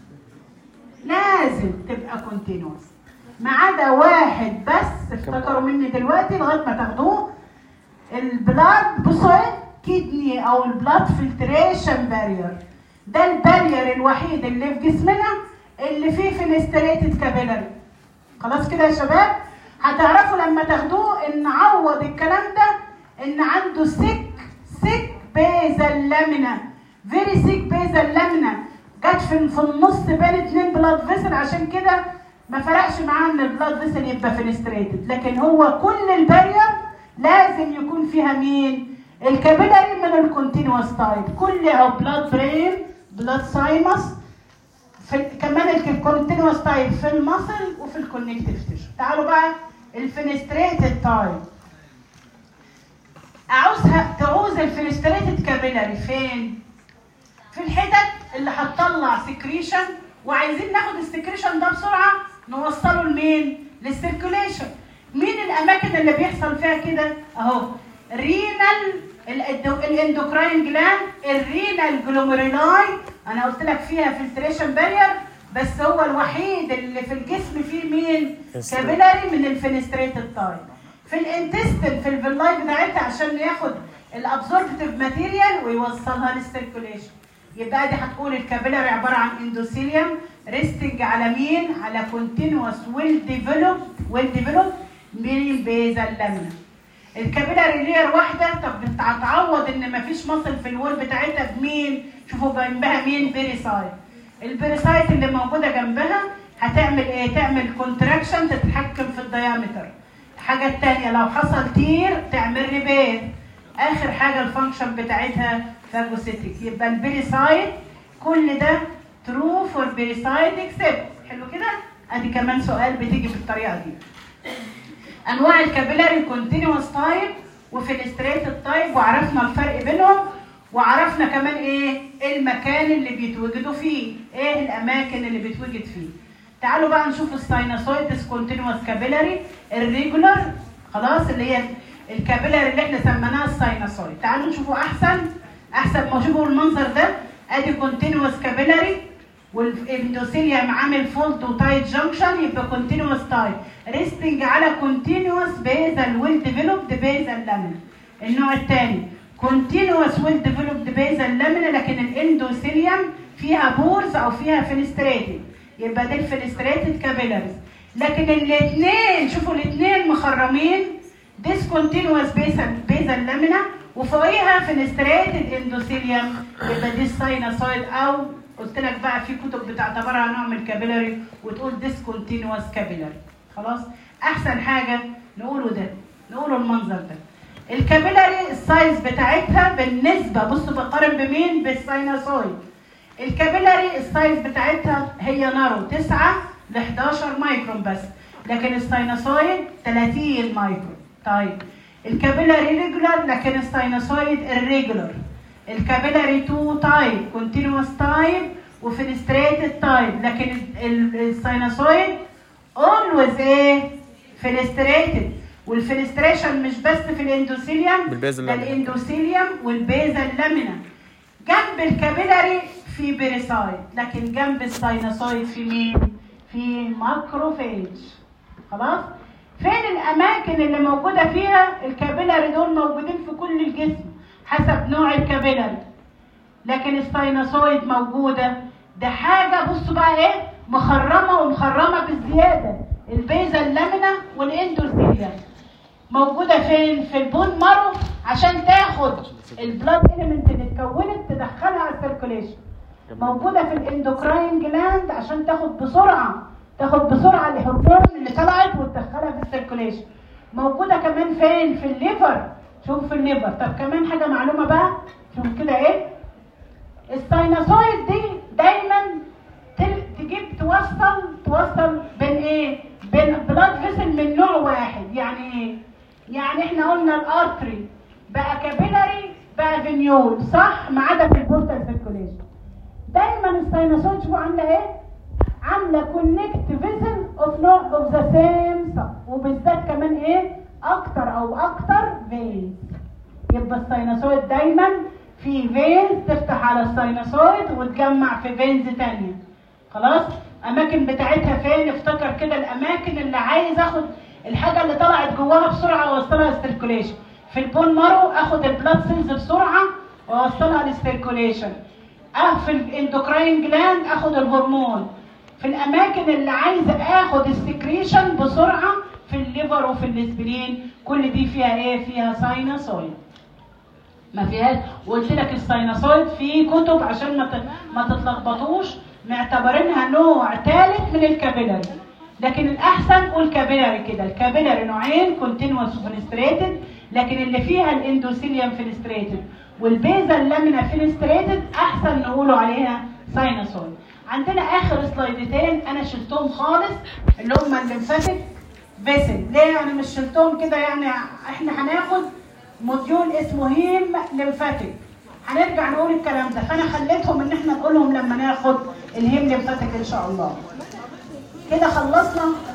لازم تبقى كونتينوس ما عدا واحد بس افتكروا مني دلوقتي لغايه ما تاخدوه البلاد بصوا ايه كدني او البلاد فلتريشن بارير ده البارير الوحيد اللي في جسمنا اللي فيه فينستريتد كابيلاري خلاص كده يا شباب هتعرفوا لما تاخدوه ان عوض الكلام ده ان عنده سيك سيك بيزل لامينا فيري سيك بيزل لامينا جت في في النص بين اتنين بلاد فيسل عشان كده ما فرقش معاه ان البلاد فيسل يبقى فينستريتد لكن هو كل البارير لازم يكون فيها مين الكابيلاري من الكونتينوس تايب كل او بلاد برين بلاد سايمس في كمان الكونتينوس تايب في المصل وفي الكونكتيف تيشو تعالوا بقى الفينستريتد تايب عاوزها تعوز الفينستريتد كابيلاري فين في الحتت اللي هتطلع سكريشن وعايزين ناخد السكريشن ده بسرعه نوصله لمين للسيركوليشن مين الاماكن اللي بيحصل فيها كده اهو رينال الاندوكراين جلاند الرينال جلوميرولاي انا قلت لك فيها فلتريشن بارير بس هو الوحيد اللي في الجسم فيه مين كابيلاري من الفينستريتد تايب في الانتستين في الفيلاي بتاعتها عشان ياخد الابزوربتيف ماتيريال ويوصلها للسيركوليشن يبقى دي هتقول الكابيلاري عباره عن اندوثيليوم ريستنج على مين على كونتينوس ويل ديفلوب ويل ديفلوب من بيزا لامنا الكابيلاري لير واحده طب هتعوض ان مفيش مصل في الوول بتاعتها بمين شوفوا جنبها مين بيريسايت البيريسايت اللي موجوده جنبها هتعمل ايه تعمل كونتراكشن تتحكم في الديامتر الحاجه الثانيه لو حصل تير تعمل ريبير اخر حاجه الفانكشن بتاعتها فاجوسيتك يبقى البيريسايت كل ده ترو فور بيريسايت اكسبت حلو كده ادي كمان سؤال بتيجي بالطريقه دي انواع الكابيلاري كونتينوس تايب وفينستريتد تايب وعرفنا الفرق بينهم وعرفنا كمان ايه المكان اللي بيتوجدوا فيه ايه الاماكن اللي بيتوجد فيه تعالوا بقى نشوف الساينوسويدس كونتينوس كابيلاري الريجولار خلاص اللي هي الكابيلاري اللي احنا سميناها الساينوسويد تعالوا نشوفوا احسن احسن ما تشوفوا المنظر ده ادي كونتينوس كابيلاري والاندوثيليوم عامل فولد وتايت جنكشن يبقى كونتينوس تايب ريستنج على كونتينوس بيزل ويل ديفلوبد بيزل لامين النوع الثاني كونتينوس ويل ديفلوبد بيزل لامين لكن الاندوثيليوم فيها بورز او فيها فينستريتد يبقى دي الفينستريتد كابيلاريز لكن الاثنين شوفوا الاثنين مخرمين ديسكونتينوس بيزل بيزل لامينا وفوقيها فينستريتد اندوثيليوم يبقى دي الساينوسويد او قلت لك بقى في كتب بتعتبرها نوع من الكابيلاري وتقول ديسكونتينوس كابيلاري خلاص احسن حاجه نقوله ده نقوله المنظر ده الكابيلاري السايز بتاعتها بالنسبه بصوا بقارن بمين بالساينوسويد الكابيلاري السايز بتاعتها هي نارو 9 ل 11 مايكرون بس لكن الساينوسويد 30 مايكرون طيب الكابيلاري ريجولار لكن الساينوسويد الريجولار الكابيلاري 2 تايب كونتينوس تايب وفينستريتد تايب لكن الساينوسويد اولويز ايه فينستريتد والفينستريشن مش بس في الاندوثيليوم بالبيزل ده لامينا. الاندوثيليوم والبيزل لامينا جنب الكابيلاري في بيريسايد لكن جنب الساينوسويد في مين في ماكروفيج خلاص فين الاماكن اللي موجوده فيها الكابيلاري دول موجودين في كل الجسم حسب نوع الكابيلاري لكن الساينوسويد موجوده ده حاجه بصوا بقى ايه مخرمه ومخرمه بالزياده البيزل لامينا والاندوثيليوم موجوده فين في البون مارو عشان تاخد البلاد اليمنت اللي اتكونت تدخلها على السيركوليشن موجوده في الاندوكراين جلاند عشان تاخد بسرعه تاخد بسرعه الهرمون اللي طلعت وتدخلها في السيركوليشن موجوده كمان فين في الليفر شوف في الليفر طب كمان حاجه معلومه بقى شوف كده ايه الساينوسويد دي دايما تل- تجيب توصل توصل بين ايه بين بلاد فيسل من نوع واحد يعني ايه يعني احنا قلنا الارتري بقى كابيلاري بقى فينيول صح ما عدا في البورتال سيركوليشن دايما الساينوسويد شوفوا عامله ايه عامله كونكت فيسل اوف نوع اوف ذا سيم وبالذات كمان ايه اكتر او اكتر فيز يبقى الساينوسويد دايما في فينز تفتح على الساينوسويد وتجمع في فينز تانية خلاص اماكن بتاعتها فين افتكر كده الاماكن اللي عايز اخد الحاجه اللي طلعت جواها بسرعه واوصلها للسيركوليشن في البون مارو اخد البلاد سيلز بسرعه واوصلها للسيركوليشن اه في الاندوكراين جلاند اخد الهرمون في الاماكن اللي عايزه اخد السكريشن بسرعه في الليفر وفي الاسبرين كل دي فيها ايه فيها ساينوسويد ما فيهاش وقلت لك الساينوسويد في كتب عشان ما ت- ما تتلخبطوش معتبرينها نوع ثالث من الكابيلاري لكن الاحسن قول كابيلاري كده الكابيلاري نوعين كونتينوس وفينستريتد لكن اللي فيها الاندوثيليوم فينستريتد والبيزا اللامينا فينستريتد احسن نقولوا عليها ساينوسويد عندنا اخر سلايدتين انا شلتهم خالص اللي هم الليمفاتيك فيسل ليه يعني مش شلتهم كده يعني احنا هناخد موديول اسمه هيم ليمفاتيك هنرجع نقول الكلام ده فانا خليتهم ان احنا نقولهم لما ناخد الهيم ليمفاتيك ان شاء الله كده خلصنا